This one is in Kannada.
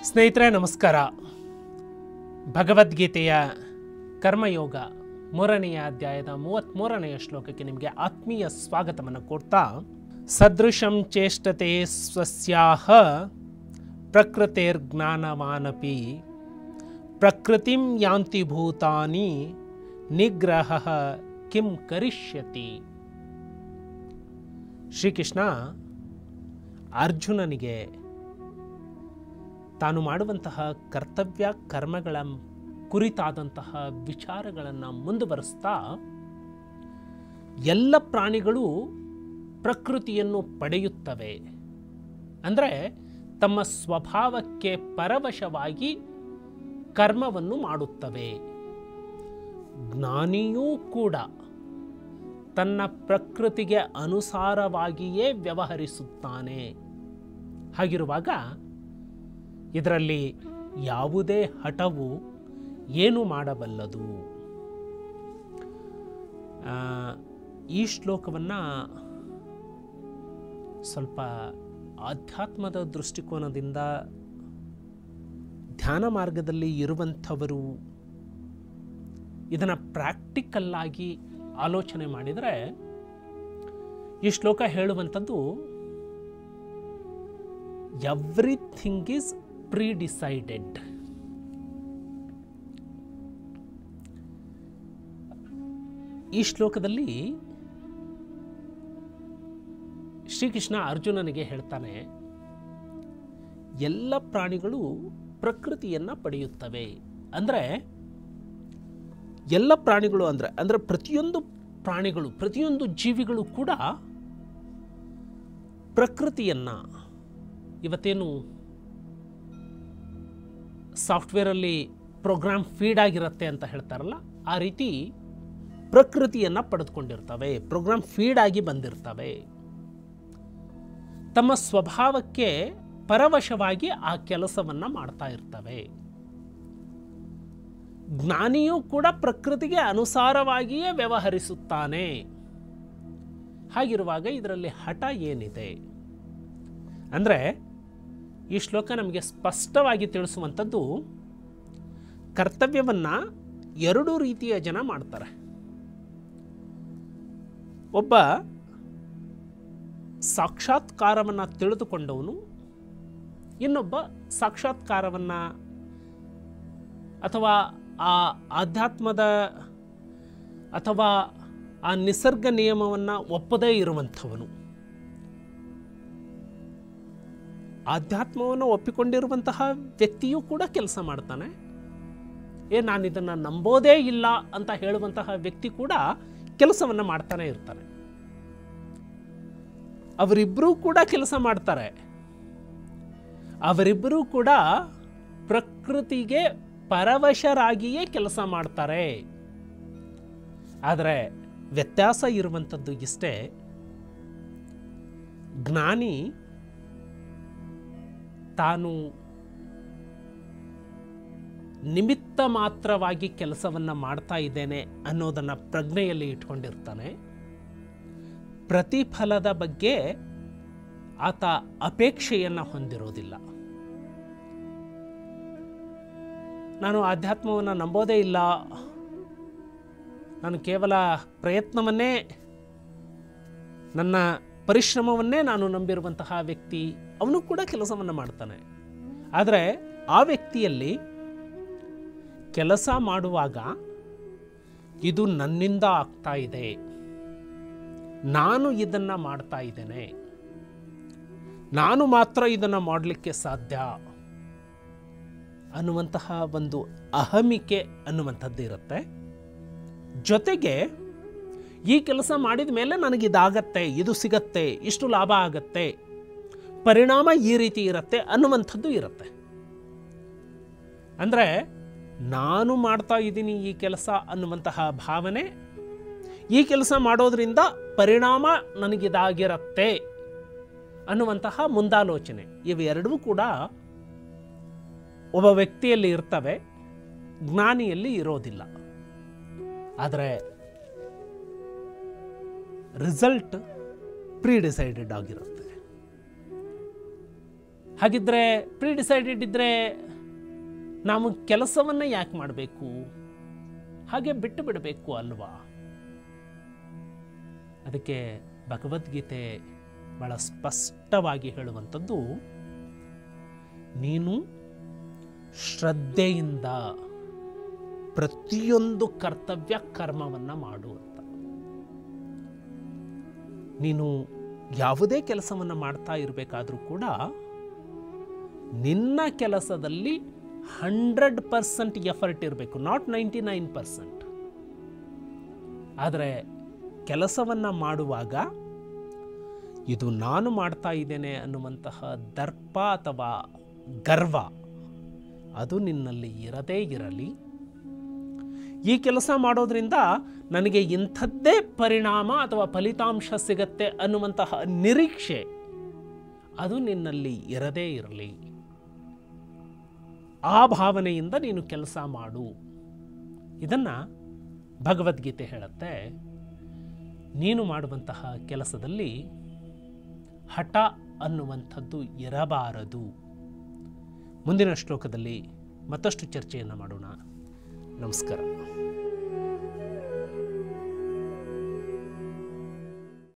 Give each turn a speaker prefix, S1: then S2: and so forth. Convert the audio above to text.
S1: ಸ್ನೇಹಿತರೆ ನಮಸ್ಕಾರ ಭಗವದ್ಗೀತೆಯ ಕರ್ಮಯೋಗ ಮೂರನೆಯ ಅಧ್ಯಾಯದ ಮೂವತ್ತ್ಮೂರನೆಯ ಶ್ಲೋಕಕ್ಕೆ ನಿಮಗೆ ಆತ್ಮೀಯ ಸ್ವಾಗತವನ್ನು ಕೊಡ್ತಾ ಸದೃಶಂ ಚೇಷ್ಟತೆ ಸ್ವಸ್ಯಾಹ ಪ್ರಕೃತಿರ್ಜ್ಞಾನವಾನಪಿ ಪ್ರಕೃತಿಂ ಯಾಂತಿ ಭೂತಾನಿ ನಿಗ್ರಹ ಕಿಂ ಕರಿಷ್ಯತಿ ಶ್ರೀಕೃಷ್ಣ ಅರ್ಜುನನಿಗೆ ತಾನು ಮಾಡುವಂತಹ ಕರ್ತವ್ಯ ಕರ್ಮಗಳ ಕುರಿತಾದಂತಹ ವಿಚಾರಗಳನ್ನು ಮುಂದುವರಿಸ್ತಾ ಎಲ್ಲ ಪ್ರಾಣಿಗಳು ಪ್ರಕೃತಿಯನ್ನು ಪಡೆಯುತ್ತವೆ ಅಂದರೆ ತಮ್ಮ ಸ್ವಭಾವಕ್ಕೆ ಪರವಶವಾಗಿ ಕರ್ಮವನ್ನು ಮಾಡುತ್ತವೆ ಜ್ಞಾನಿಯೂ ಕೂಡ ತನ್ನ ಪ್ರಕೃತಿಗೆ ಅನುಸಾರವಾಗಿಯೇ ವ್ಯವಹರಿಸುತ್ತಾನೆ ಹಾಗಿರುವಾಗ ಇದರಲ್ಲಿ ಯಾವುದೇ ಹಠವು ಏನು ಮಾಡಬಲ್ಲದು ಆ, ಈ ಶ್ಲೋಕವನ್ನು ಸ್ವಲ್ಪ ಆಧ್ಯಾತ್ಮದ ದೃಷ್ಟಿಕೋನದಿಂದ ಧ್ಯಾನ ಮಾರ್ಗದಲ್ಲಿ ಇರುವಂಥವರು ಇದನ್ನು ಪ್ರಾಕ್ಟಿಕಲ್ಲಾಗಿ ಆಲೋಚನೆ ಮಾಡಿದರೆ ಈ ಶ್ಲೋಕ ಹೇಳುವಂಥದ್ದು ಎವ್ರಿಥಿಂಗ್ ಈಸ್ ಪ್ರೀ ಡಿಸೈಡೆಡ್ ಈ ಶ್ಲೋಕದಲ್ಲಿ ಶ್ರೀಕೃಷ್ಣ ಅರ್ಜುನನಿಗೆ ಹೇಳ್ತಾನೆ ಎಲ್ಲ ಪ್ರಾಣಿಗಳು ಪ್ರಕೃತಿಯನ್ನು ಪಡೆಯುತ್ತವೆ ಅಂದರೆ ಎಲ್ಲ ಪ್ರಾಣಿಗಳು ಅಂದರೆ ಅಂದರೆ ಪ್ರತಿಯೊಂದು ಪ್ರಾಣಿಗಳು ಪ್ರತಿಯೊಂದು ಜೀವಿಗಳು ಕೂಡ ಪ್ರಕೃತಿಯನ್ನು ಇವತ್ತೇನು ಸಾಫ್ಟ್ವೇರಲ್ಲಿ ಪ್ರೋಗ್ರಾಮ್ ಫೀಡ್ ಆಗಿರುತ್ತೆ ಅಂತ ಹೇಳ್ತಾರಲ್ಲ ಆ ರೀತಿ ಪ್ರಕೃತಿಯನ್ನು ಪಡೆದುಕೊಂಡಿರ್ತವೆ ಪ್ರೋಗ್ರಾಮ್ ಫೀಡ್ ಆಗಿ ಬಂದಿರ್ತವೆ ತಮ್ಮ ಸ್ವಭಾವಕ್ಕೆ ಪರವಶವಾಗಿ ಆ ಕೆಲಸವನ್ನು ಮಾಡ್ತಾ ಇರ್ತವೆ ಜ್ಞಾನಿಯೂ ಕೂಡ ಪ್ರಕೃತಿಗೆ ಅನುಸಾರವಾಗಿಯೇ ವ್ಯವಹರಿಸುತ್ತಾನೆ ಹಾಗಿರುವಾಗ ಇದರಲ್ಲಿ ಹಠ ಏನಿದೆ ಅಂದರೆ ಈ ಶ್ಲೋಕ ನಮಗೆ ಸ್ಪಷ್ಟವಾಗಿ ತಿಳಿಸುವಂಥದ್ದು ಕರ್ತವ್ಯವನ್ನು ಎರಡೂ ರೀತಿಯ ಜನ ಮಾಡ್ತಾರೆ ಒಬ್ಬ ಸಾಕ್ಷಾತ್ಕಾರವನ್ನು ತಿಳಿದುಕೊಂಡವನು ಇನ್ನೊಬ್ಬ ಸಾಕ್ಷಾತ್ಕಾರವನ್ನು ಅಥವಾ ಆ ಆಧ್ಯಾತ್ಮದ ಅಥವಾ ಆ ನಿಸರ್ಗ ನಿಯಮವನ್ನು ಒಪ್ಪದೇ ಇರುವಂಥವನು ಆಧ್ಯಾತ್ಮವನ್ನು ಒಪ್ಪಿಕೊಂಡಿರುವಂತಹ ವ್ಯಕ್ತಿಯೂ ಕೂಡ ಕೆಲಸ ಮಾಡ್ತಾನೆ ಏ ನಾನು ಇದನ್ನು ನಂಬೋದೇ ಇಲ್ಲ ಅಂತ ಹೇಳುವಂತಹ ವ್ಯಕ್ತಿ ಕೂಡ ಕೆಲಸವನ್ನು ಮಾಡ್ತಾನೆ ಇರ್ತಾನೆ ಅವರಿಬ್ಬರೂ ಕೂಡ ಕೆಲಸ ಮಾಡ್ತಾರೆ ಅವರಿಬ್ಬರೂ ಕೂಡ ಪ್ರಕೃತಿಗೆ ಪರವಶರಾಗಿಯೇ ಕೆಲಸ ಮಾಡ್ತಾರೆ ಆದರೆ ವ್ಯತ್ಯಾಸ ಇರುವಂಥದ್ದು ಇಷ್ಟೇ ಜ್ಞಾನಿ ತಾನು ನಿಮಿತ್ತ ಮಾತ್ರವಾಗಿ ಕೆಲಸವನ್ನು ಮಾಡ್ತಾ ಇದ್ದೇನೆ ಅನ್ನೋದನ್ನು ಪ್ರಜ್ಞೆಯಲ್ಲಿ ಇಟ್ಕೊಂಡಿರ್ತಾನೆ ಪ್ರತಿಫಲದ ಬಗ್ಗೆ ಆತ ಅಪೇಕ್ಷೆಯನ್ನು ಹೊಂದಿರೋದಿಲ್ಲ ನಾನು ಆಧ್ಯಾತ್ಮವನ್ನು ನಂಬೋದೇ ಇಲ್ಲ ನಾನು ಕೇವಲ ಪ್ರಯತ್ನವನ್ನೇ ನನ್ನ ಪರಿಶ್ರಮವನ್ನೇ ನಾನು ನಂಬಿರುವಂತಹ ವ್ಯಕ್ತಿ ಅವನು ಕೂಡ ಕೆಲಸವನ್ನು ಮಾಡ್ತಾನೆ ಆದರೆ ಆ ವ್ಯಕ್ತಿಯಲ್ಲಿ ಕೆಲಸ ಮಾಡುವಾಗ ಇದು ನನ್ನಿಂದ ಆಗ್ತಾ ಇದೆ ನಾನು ಇದನ್ನು ಮಾಡ್ತಾ ಇದ್ದೇನೆ ನಾನು ಮಾತ್ರ ಇದನ್ನು ಮಾಡಲಿಕ್ಕೆ ಸಾಧ್ಯ ಅನ್ನುವಂತಹ ಒಂದು ಅಹಮಿಕೆ ಅನ್ನುವಂಥದ್ದು ಇರುತ್ತೆ ಜೊತೆಗೆ ಈ ಕೆಲಸ ಮಾಡಿದ ಮೇಲೆ ನನಗಿದಾಗತ್ತೆ ಇದು ಸಿಗತ್ತೆ ಇಷ್ಟು ಲಾಭ ಆಗತ್ತೆ ಪರಿಣಾಮ ಈ ರೀತಿ ಇರುತ್ತೆ ಅನ್ನುವಂಥದ್ದು ಇರುತ್ತೆ ಅಂದರೆ ನಾನು ಮಾಡ್ತಾ ಇದ್ದೀನಿ ಈ ಕೆಲಸ ಅನ್ನುವಂತಹ ಭಾವನೆ ಈ ಕೆಲಸ ಮಾಡೋದ್ರಿಂದ ಪರಿಣಾಮ ನನಗಿದಾಗಿರತ್ತೆ ಅನ್ನುವಂತಹ ಮುಂದಾಲೋಚನೆ ಇವೆರಡೂ ಕೂಡ ಒಬ್ಬ ವ್ಯಕ್ತಿಯಲ್ಲಿ ಇರ್ತವೆ ಜ್ಞಾನಿಯಲ್ಲಿ ಇರೋದಿಲ್ಲ ಆದರೆ ರಿಸಲ್ಟ್ ಪ್ರೀ ಡಿಸೈಡೆಡ್ ಆಗಿರುತ್ತೆ ಹಾಗಿದ್ರೆ ಪ್ರೀ ಡಿಸೈಡೆಡ್ ಇದ್ದರೆ ನಾವು ಕೆಲಸವನ್ನು ಯಾಕೆ ಮಾಡಬೇಕು ಹಾಗೆ ಬಿಟ್ಟು ಬಿಡಬೇಕು ಅಲ್ವಾ ಅದಕ್ಕೆ ಭಗವದ್ಗೀತೆ ಬಹಳ ಸ್ಪಷ್ಟವಾಗಿ ಹೇಳುವಂಥದ್ದು ನೀನು ಶ್ರದ್ಧೆಯಿಂದ ಪ್ರತಿಯೊಂದು ಕರ್ತವ್ಯ ಕರ್ಮವನ್ನು ಮಾಡು ಅಂತ ನೀನು ಯಾವುದೇ ಕೆಲಸವನ್ನು ಮಾಡ್ತಾ ಇರಬೇಕಾದ್ರೂ ಕೂಡ ನಿನ್ನ ಕೆಲಸದಲ್ಲಿ ಹಂಡ್ರೆಡ್ ಪರ್ಸೆಂಟ್ ಎಫರ್ಟ್ ಇರಬೇಕು ನಾಟ್ ನೈಂಟಿ ನೈನ್ ಪರ್ಸೆಂಟ್ ಆದರೆ ಕೆಲಸವನ್ನು ಮಾಡುವಾಗ ಇದು ನಾನು ಮಾಡ್ತಾ ಇದ್ದೇನೆ ಅನ್ನುವಂತಹ ದರ್ಪ ಅಥವಾ ಗರ್ವ ಅದು ನಿನ್ನಲ್ಲಿ ಇರದೇ ಇರಲಿ ಈ ಕೆಲಸ ಮಾಡೋದ್ರಿಂದ ನನಗೆ ಇಂಥದ್ದೇ ಪರಿಣಾಮ ಅಥವಾ ಫಲಿತಾಂಶ ಸಿಗತ್ತೆ ಅನ್ನುವಂತಹ ನಿರೀಕ್ಷೆ ಅದು ನಿನ್ನಲ್ಲಿ ಇರದೇ ಇರಲಿ ಆ ಭಾವನೆಯಿಂದ ನೀನು ಕೆಲಸ ಮಾಡು ಇದನ್ನು ಭಗವದ್ಗೀತೆ ಹೇಳುತ್ತೆ ನೀನು ಮಾಡುವಂತಹ ಕೆಲಸದಲ್ಲಿ ಹಠ ಅನ್ನುವಂಥದ್ದು ಇರಬಾರದು ಮುಂದಿನ ಶ್ಲೋಕದಲ್ಲಿ ಮತ್ತಷ್ಟು ಚರ್ಚೆಯನ್ನು ಮಾಡೋಣ ನಮಸ್ಕಾರ